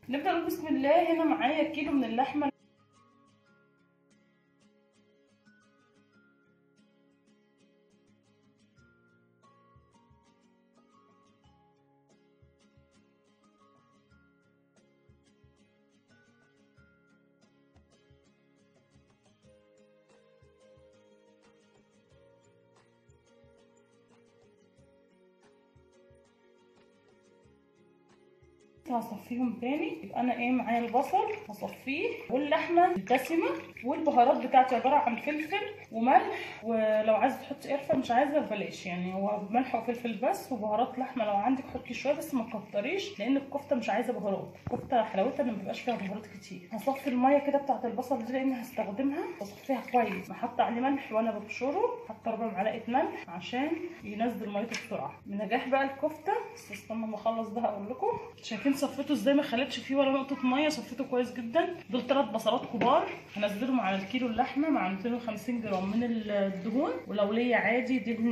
نبدا نقول بسم الله هنا معايا كيلو من اللحمه هصفيهم تاني يبقى انا ايه معايا البصل هصفيه واللحمه الدسمه والبهارات بتاعتي عباره عن فلفل وملح ولو عايزه تحطي قرفه مش عايزه بلاش يعني هو ملح وفلفل بس وبهارات لحمه لو عندك حطي شويه بس ما تكتريش لان الكفته مش عايزه بهارات الكفته حلاوتها ان مبيبقاش فيها بهارات كتير هصفي الميه كده بتاعت البصل دي لان هستخدمها بصفيها كويس بحط عليه ملح وانا ببشره حط ربع معلقه ملح عشان ينزل ميته بسرعه بنجاح بقى الكفته بس استنى ما اخلص ده هقول لكم شايفين صفيته ازاي ما خلتش فيه ولا نقطه ميه صفيته كويس جدا دول ثلاث بصلات كبار هنزلهم على الكيلو اللحمه مع 250 جرام من الدهون ولو ليا عادي دهن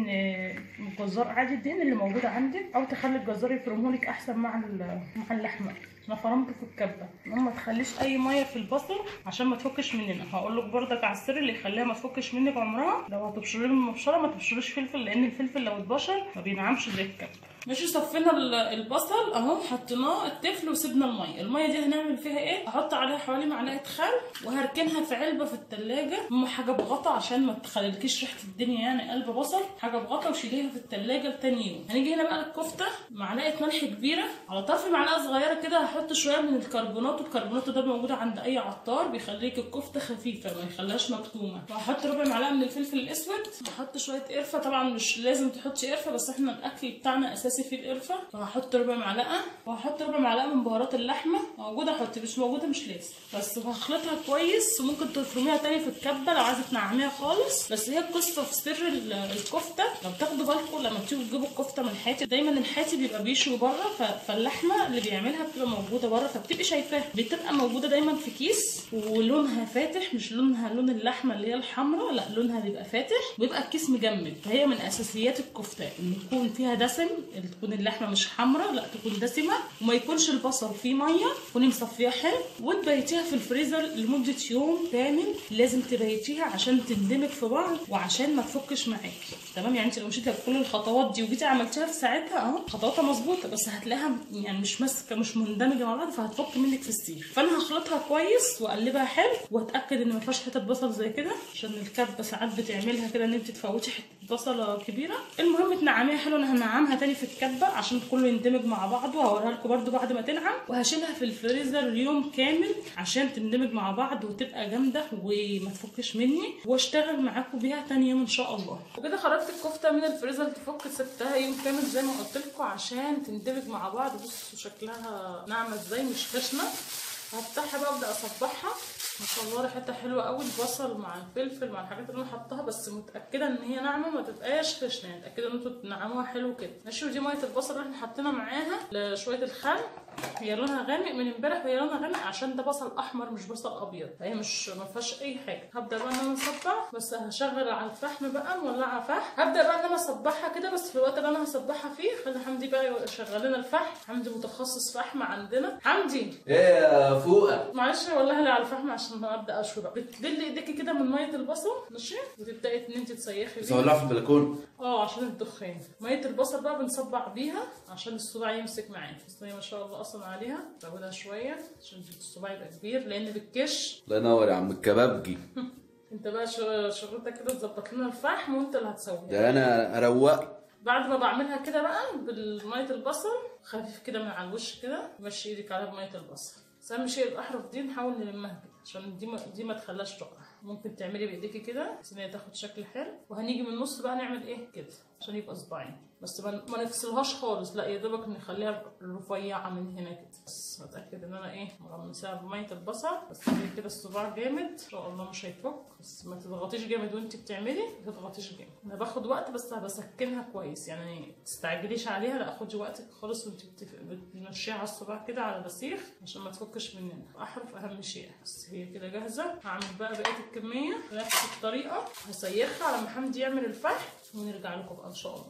جزار عادي الدهن اللي موجود عندك او تخلي الجزار يفرمهولك احسن مع مع اللحمه انا فرمته في الكبه ما تخليش اي ميه في البصل عشان ما تفكش مننا هقول لك بردك على السر اللي يخليها ما تفكش منك عمرها لو هتبشريه من المبشره ما تبشريش فلفل لان الفلفل لو اتبشر ما بينعمش زي الكبه ماشي صفينا البصل اهو حطيناه التفل وسيبنا الميه الميه دي هنعمل فيها ايه هحط عليها حوالي معلقه خل وهركنها في علبه في التلاجة اهم حاجه بغطا عشان ما تخليلكيش ريحه الدنيا يعني قلب بصل حاجه بغطا وشيليها في التلاجة لتاني يوم هنيجي هنا بقى الكفته معلقه ملح كبيره على طرف معلقه صغيره كده هحط شويه من الكربونات والكربونات ده موجود عند اي عطار بيخليك الكفته خفيفه ما يخليهاش مكتومه وهحط ربع معلقه من الفلفل الاسود هحط شويه قرفه طبعا مش لازم تحطي قرفه بس احنا الاكل بتاعنا اساسي فيه القرفه فهحط ربع معلقه وهحط ربع معلقه من بهارات اللحمه موجوده احط مش موجوده مش لازم بس هخلطها كويس وممكن تفرميها تاني في الكبه لو عايزه تنعميها خالص بس هي القصه في سر الكفته لو تاخدوا بالكم لما تيجوا تجيبوا الكفته من الحاتي دايما الحاتي بيبقى بيشوي بره فاللحمه اللي بيعملها بتبقى موجوده بره فبتبقي شايفاها بتبقى موجوده دايما في كيس ولونها فاتح مش لونها لون اللحمه اللي هي الحمراء لا لونها بيبقى فاتح ويبقى الكيس مجمد فهي من اساسيات الكفته ان يكون فيها دسم تكون اللحمه مش حمراء لا تكون دسمه وما يكونش البصل فيه ميه تكوني مصفيه حلو وتبيتيها في الفريزر لمده يوم كامل لازم تبيتيها عشان تندمج في بعض وعشان ما تفكش معاكي تمام يعني انت لو مشيتي بكل الخطوات دي وجيتي عملتيها في ساعتها اهو خطواتها مظبوطه بس هتلاقيها يعني مش ماسكه مش مندمجه مع بعض فهتفك منك في السيخ فانا هخلطها كويس واقلبها حلو واتاكد ان ما فيهاش حته بصل زي كده عشان الكبه ساعات بتعملها كده ان انت تفوتي حته بصله كبيره المهم تنعميها حلو انا هنعمها تاني في الكبه عشان كله يندمج مع بعضه وهوريها لكم برده بعد ما تنعم وهشيلها في الفريزر يوم كامل عشان تندمج مع بعض وتبقى جامده وما تفكش مني واشتغل معاكم بيها تاني يوم ان شاء الله وكده خرجت الكفته من الفريزر تفك سبتها يوم كامل زي ما قلت لكم عشان تندمج مع بعض بصوا شكلها ناعمه ازاي مش خشنه هفتحها بقى ابدا اصبحها ما شاء الله ريحتها حلوه قوي البصل مع الفلفل مع الحاجات اللي انا حطاها بس متاكده ان هي ناعمه ما تبقاش خشنه يعني متاكده ان انتوا تنعموها حلو كده ماشي ودي ميه البصل اللي احنا حطينا معاها شويه الخل هي لونها غامق من امبارح وهي لونها غامق عشان ده بصل احمر مش بصل ابيض فهي مش ما فيهاش اي حاجه هبدا بقى ان انا اصبح بس هشغل على الفحم بقى مولعه فحم هبدا بقى ان انا اصبحها كده بس في الوقت اللي انا هصبحها فيه خلي حمدي بقى يشغل لنا الفحم حمدي متخصص فحم عندنا حمدي ايه يا فوقه معلش والله لي على الفحم عشان ابدا اشوي بقى بتدلي ايديكي كده من ميه البصل ماشي وتبداي ان انت تسيخي بس بيها هولعها في البلكونه اه عشان الدخان ميه البصل بقى بنصبع بيها عشان الصباع يمسك معانا بس هي ما شاء الله اصلا عليها زودها شويه عشان الصباع يبقى كبير لان بتكش الله ينور يا عم الكبابجي انت بقى شغ- شغلتك كده تظبط لنا الفحم وانت اللي هتسويها ده انا اروق بعد ما بعملها كده بقى بالميه البصل خفيف كده من على الوش كده مشي ايدك عليها بميه البصل بس اهم شيء الاحرف دي نحاول نلمها كده عشان دي ما دي ما تخليهاش تقع ممكن تعملي بايديكي كده بحيث ان هي تاخد شكل حلو وهنيجي من النص بقى نعمل ايه كده عشان يبقى صباعين بس ما ما نفصلهاش خالص لا يا دوبك نخليها رفيعه من هنا كده بس بتاكد ان انا ايه مغمساها بميه البصل بس خلي كده الصباع جامد ان شاء الله مش هيفك بس ما تضغطيش جامد وانت بتعملي ما تضغطيش جامد انا باخد وقت بس بسكنها كويس يعني ما تستعجليش عليها لا خدي وقتك خالص وانت بتف- بتمشيها على الصباع كده على البسيخ عشان ما تفكش مننا احرف اهم شيء بس هي كده جاهزه هعمل بقى بقيه الكميه بنفس الطريقه هسيخها على ما حمدي يعمل الفحم ونرجع لكم بقى ان شاء الله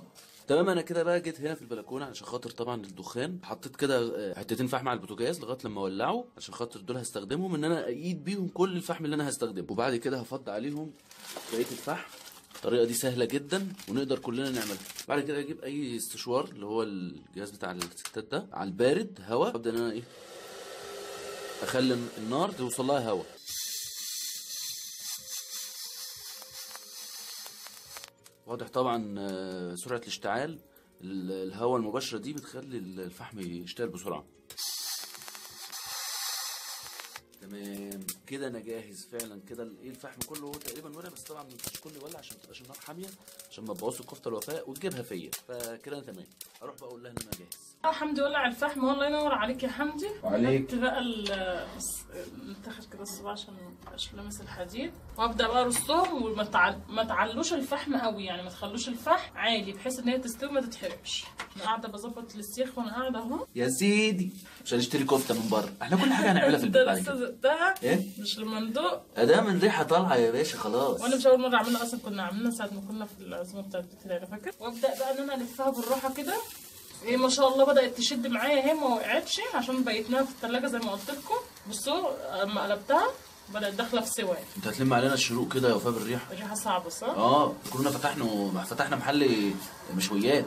تمام انا كده بقى جيت هنا في البلكونه عشان خاطر طبعا الدخان حطيت كده آه، حتتين فحم على البوتاجاز لغايه لما ولعوا عشان خاطر دول هستخدمهم ان انا اقيد بيهم كل الفحم اللي انا هستخدمه وبعد كده هفض عليهم بقيه الفحم الطريقه دي سهله جدا ونقدر كلنا نعملها بعد كده اجيب اي استشوار اللي هو الجهاز بتاع الستات ده على البارد هواء ابدا ان انا ايه اخلي النار توصل لها هواء واضح طبعا آه، سرعة الاشتعال ال- الهواء المباشرة دي بتخلي الفحم يشتغل بسرعة تمام كده انا جاهز فعلا كده ال- ايه الفحم كله هو تقريبا ولع بس طبعا مش كله ولع عشان ما تبقاش النار حاميه عشان ما تبوظش الكفته الوفاء وتجيبها فيا فكده انا تمام اروح بقى اقول لها ان انا جاهز اه حمدي ولع الفحم والله ينور عليك يا حمدي وعليك. حط بقى ال- بس نتاخد كده الصباع عشان ما يبقاش لامس الحديد وابدا بقى ارصهم وما تعل... ما تعلوش الفحم قوي يعني ما تخلوش الفحم عالي بحيث ان هي تستوي ما تتحرقش انا قاعده بظبط السيخ وانا قاعده اهو يا سيدي مش هنشتري كفته من بره احنا كل حاجه هنعملها في انت البيت بعد لسه كده زقتها ايه مش لما ندوق ادام الريحه طالعه يا باشا خلاص وانا مش اول مره اعملها اصلا كنا عاملينها ساعه ما كنا في العزومه بتاعت بيت العيله فاكر وابدا بقى ان انا الفها بالراحه كده ايه ما شاء الله بدات تشد معايا اهي ما وقعتش عشان بيتناها في الثلاجه زي ما قلت لكم بصوا اما قلبتها بدات داخله في سواه انت هتلم علينا الشروق كده يا وفاء بالريحه الريحه صعبه صح؟ اه كنا فتحنا فتحنا محل مشويات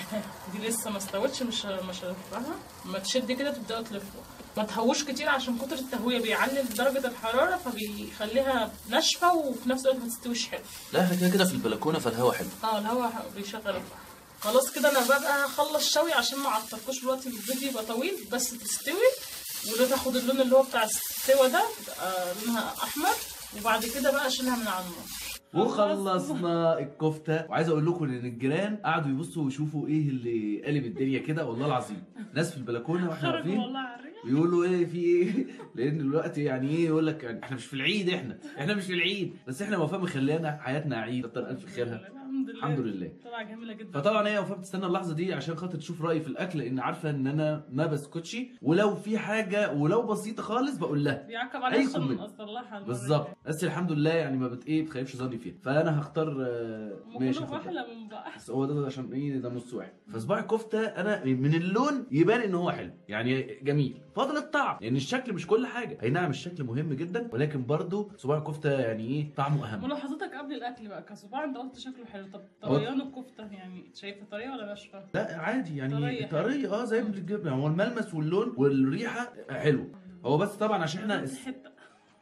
دي لسه ما استوتش مش مش هلفها ما تشد كده تبداوا تلفوا ما تهوش كتير عشان كتر التهويه بيعلي درجه الحراره فبيخليها ناشفه وفي نفس الوقت ما تستويش حلو لا احنا كده كده في البلكونه فالهوا حلو اه الهواء بيشغل الفحم خلاص كده انا ببقى هخلص شوي عشان ما اعطلكوش الوقت الفيديو يبقى طويل بس تستوي وده تاخد اللون اللي هو بتاع السوا ده تبقى لونها احمر وبعد كده بقى اشيلها من على النار وخلصنا الكفته وعايز اقول لكم ان الجيران قعدوا يبصوا ويشوفوا ايه اللي قلب الدنيا كده والله العظيم ناس في البلكونه واحنا خرج واقفين والله على الريح بيقولوا ايه في ايه لان دلوقتي يعني ايه يقول لك يعني احنا مش في العيد احنا احنا مش في العيد بس احنا وفاء مخلينا حياتنا عيد كتر الف خيرها الحمد لله الحمد لله طلع جميله جدا فطبعا هي وفاء بتستنى اللحظه دي عشان خاطر تشوف رايي في الاكل لان عارفه ان انا ما بسكتش ولو في حاجه ولو بسيطه خالص بقول لها بيعقب أي عليها عشان كومنت. اصلحها المرة بالظبط بس الحمد لله يعني ما بت ايه بتخيبش ظني فيها فانا هختار آه، الجاية. ماشي كلهم هاخد ده. احلى من بعض بس هو ده عشان ايه ده نص واحد فصباع الكفته انا من اللون يبان ان هو حلو يعني جميل فاضل الطعم لان الشكل مش كل حاجه اي نعم الشكل مهم جدا ولكن برضو صباع الكفته يعني ايه طعمه اهم ملاحظتك قبل الاكل بقى كصباع انت قلت شكله حلو طب طريان الكفته يعني شايفه طريه ولا ناشفه؟ لا عادي يعني طرية. طريه اه زي ما بتجيب يعني هو الملمس واللون والريحه حلو هو بس طبعا عشان احنا بس حته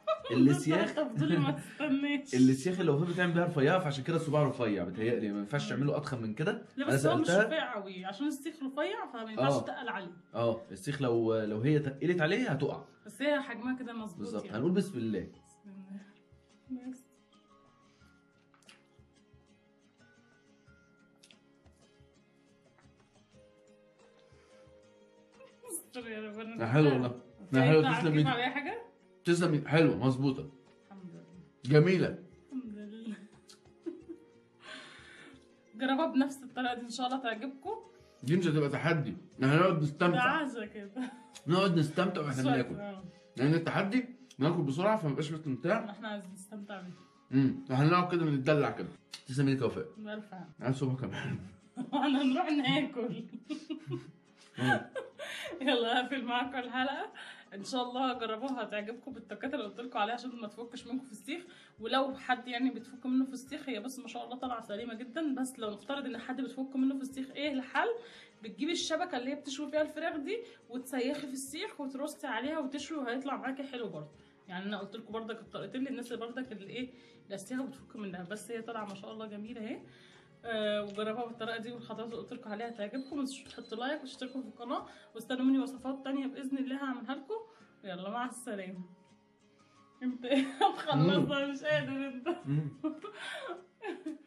السياخ تفضلي ما تستناش السياخ اللي وفاء بتعمل بيها رفيعه فعشان كده الصباع رفيع بتهيألي ما ينفعش تعمله اضخم من كده لا انا بس هو مش سالتها رفيع قوي عشان السيخ رفيع فما ينفعش آه. تقل عليه اه السيخ لو لو هي تقلت عليه هتقع بس هي حجمها كده مظبوط بالظبط يعني هنقول بسم الله بسم الله. بس. استر يا ربنا. لا حلو والله لا في حلو بتاع تسلم كيف ايدك عليها حاجه؟ تسلم إيدك. حلو مظبوطه الحمد لله جميله الحمد لله جربها بنفس الطريقه دي ان شاء الله تعجبكم دي مش هتبقى تحدي احنا هنقعد ده نستمتع عزه كده نقعد نستمتع واحنا بناكل آه. لان التحدي ناكل بسرعه فما يبقاش استمتاع احنا عايزين نستمتع بيه امم هنقعد كده نتدلع كده تسلم ايدك يا وفاء بألف عام عايز صبح كمان وانا نروح ناكل مم. يلا هقفل معاكم الحلقه ان شاء الله جربوها هتعجبكم بالتكات اللي قلت لكم عليها عشان ما تفكش منكم في السيخ ولو حد يعني بتفك منه في السيخ هي بس ما شاء الله طالعه سليمه جدا بس لو نفترض ان حد بتفك منه في السيخ ايه الحل بتجيبي الشبكه اللي هي بتشوي فيها الفراخ دي وتسيخي في السيخ وترصي عليها وتشوي وهيطلع معاكي حلو برضه يعني انا قلت لكم برضك الطريقتين للناس اللي برضك اللي ايه الاسيخه بتفك منها بس هي طالعه ما شاء الله جميله اهي آه وجربوها بالطريقه دي والخطوات اللي قلت لكم عليها تعجبكم ما تنسوش تحطوا لايك وتشتركوا في القناه واستنوا مني وصفات تانية باذن الله هعملها لكم يلا مع السلامه انت خلصنا مش قادر انت مم.